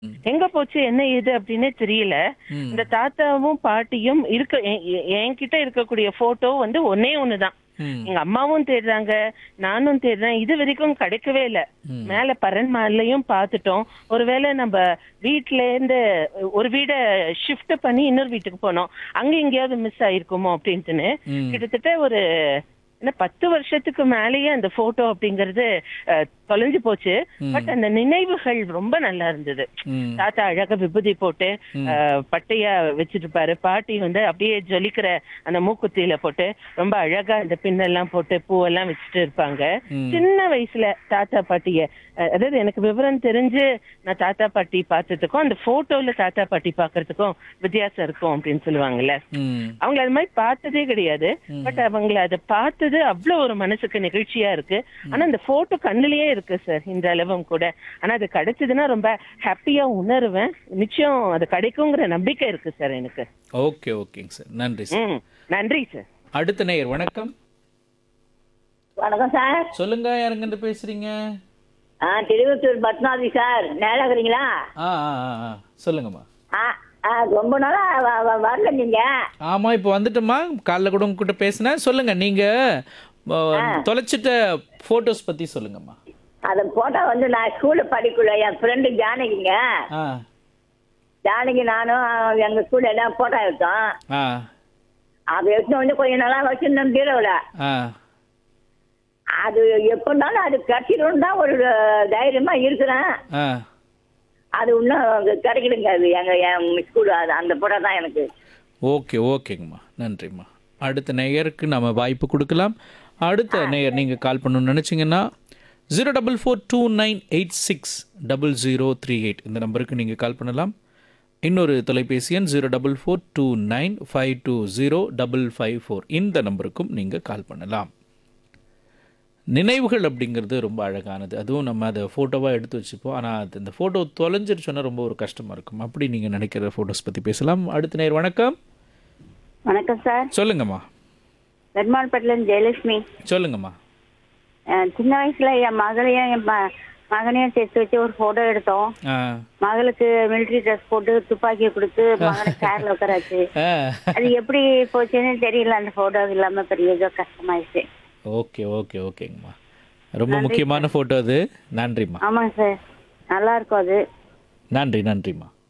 எங்க போச்சு என்ன ஏது அப்படின்னே தெரியல ம். இந்த தாத்தாவும் பாட்டியும் இருக்க எ- எ- என்கிட்ட இருக்கக்கூடிய போட்டோ வந்து ஒன்னே ஒண்ணுதான் ம். எங்க அம்மாவும் தேடுறாங்க நானும் தேடுறேன் இது வரைக்கும் கிடைக்கவே இல்ல ம். மேல பரன் மாலையும் பார்த்துட்டோம் ஒருவேளை நம்ம வீட்ல இருந்து ஒரு வீட ஷிஃப்ட் பண்ணி இன்னொரு வீட்டுக்கு போனோம் அங்க எங்கேயாவது மிஸ் ஆயிருக்குமோ அப்படின்ட்டுன்னு ம். கிட்டத்தட்ட ஒரு என்ன பத்து வருஷத்துக்கு மேலேயே அந்த போட்டோ அப்படிங்கறது அஹ், தொலைஞ்சு போச்சு பட் அந்த நினைவுகள் ரொம்ப நல்லா இருந்தது ம். தாத்தா அழகா விபூதி போட்டு அஹ், பட்டையா வச்சுட்டு இருப்பாரு பாட்டி வந்து அப்படியே ஜொலிக்கிற அந்த மூக்குத்தியில போட்டு ரொம்ப அழகா அந்த பின்னெல்லாம் போட்டு பூவெல்லாம் வச்சுட்டு இருப்பாங்க ம். சின்ன வயசுல தாத்தா பாட்டிய அஹ், அதாவது எனக்கு விவரம் தெரிஞ்சு நான் தாத்தா பாட்டி பார்த்ததுக்கும் அந்த போட்டோல தாத்தா பாட்டி பாக்குறதுக்கும் வித்தியாசம் இருக்கும் அப்படின்னு சொல்லுவாங்கல்ல ம். அவங்க அது மாதிரி பார்த்ததே கிடையாது பட் அவங்கள அதை பார்த்தது அவ்வளவு ஒரு மனசுக்கு நெகிழ்ச்சியா இருக்கு ஆனா அந்த போட்டோ கண்ணுலயே இருக்கு சார் இந்த அளவும் கூட ஆனா அது கிடைச்சதுன்னா ரொம்ப ஹாப்பியா உணருவேன் நிச்சயம் அது கிடைக்குங்கிற நம்பிக்கை இருக்கு சார் எனக்கு ஓகே ஓகேங்க சார் நன்றி சார் ம் நன்றி சார் அடுத்த நேயர் வணக்கம் வணக்கம் சார் சொல்லுங்க யாருங்கிட்ட பேசுறீங்க ஆ திருவத்தூர் பத்மாவதி சார் நேரம் இருக்கிறீங்களா ஆ ஆ ஆ, ஆ சொல்லுங்கம்மா ஆ ஆ ரொம்ப நாளா வ- வ- வரல நீங்க ஆமா இப்போ வந்துட்டோமா காலைல கூட உங்ககிட்ட பேசினேன் சொல்லுங்க நீங்க அஹ், தொலைச்சிட்ட போட்டோஸ் பத்தி சொல்லுங்கம்மா அந்த போட்டோ வந்து நான் ஸ்கூல்ல படிக்கல என் ஃப்ரெண்டு ஜானகிங்க ஆ ஜானகி நானும் எங்க ஸ்கூல்ல எல்லாம் போட்டோ எடுத்தோம் ஆ அது எடுத்து வந்து கொஞ்ச நாளா வச்சிருந்தோம் பீரோவில் ஆ அது எப்படினாலும் அது கிடைச்சிடும் தான் ஒரு தைரியமா இருக்கிறேன் ஆ அது இன்னும் கிடைக்கலுங்க அது எங்க என் ஸ்கூல் அது அந்த போட்டோ தான் எனக்கு ஓகே ஓகேங்கம்மா நன்றிம்மா அடுத்த நேயருக்கு நம்ம வாய்ப்பு கொடுக்கலாம் அடுத்த நேயர் நீங்கள் கால் பண்ணணும்னு நினச்சிங்கன்னா zero double four two nine eight six double zero three eight இந்த நம்பருக்கு நீங்கள் கால் பண்ணலாம் இன்னொரு தொலைபேசி எண் zero double four two nine five two zero double five four இந்த நம்பருக்கும் நீங்கள் கால் பண்ணலாம் நினைவுகள் அப்படிங்கிறது ரொம்ப அழகானது அதுவும் நம்ம அதை ஃபோட்டோவாக எடுத்து வச்சுப்போம் ஆனால் அது இந்த ஃபோட்டோ தொலைஞ்சிருச்சோன்னா ரொம்ப ஒரு கஷ்டமாக இருக்கும் அப்படி நீங்கள் நினைக்கிற ஃபோட்டோஸ் பற்றி பேசலாம் அடுத்த நேர் வணக்கம் வணக்கம் சார் சொல்லுங்கம்மா பெருமாள்பேட்டிலேருந்து ஜெயலட்சுமி சொல்லுங்கம்மா அஹ் சின்ன வயசுல என் மகளையும் என் ம- மகனையும் சேர்த்து வச்சு ஒரு போட்டோ எடுத்தோம் ஆ மகளுக்கு மிலிட்டரி ட்ரெஸ் போட்டு துப்பாக்கியை கொடுத்து மகனை சேர்ல உட்காராச்சு ஆ அது எப்படி போச்சுன்னு தெரியல அந்த போட்டோ இல்லாம பெரிய ஏதோ கஷ்டமாயிடுச்சு ஓகே ஓகே ஓகேங்கம்மா ரொம்ப முக்கியமான ஃபோட்டோ அது நன்றிம்மா ஆமாங்க சார் நல்லா இருக்கும் அது நன்றி நன்றிம்மா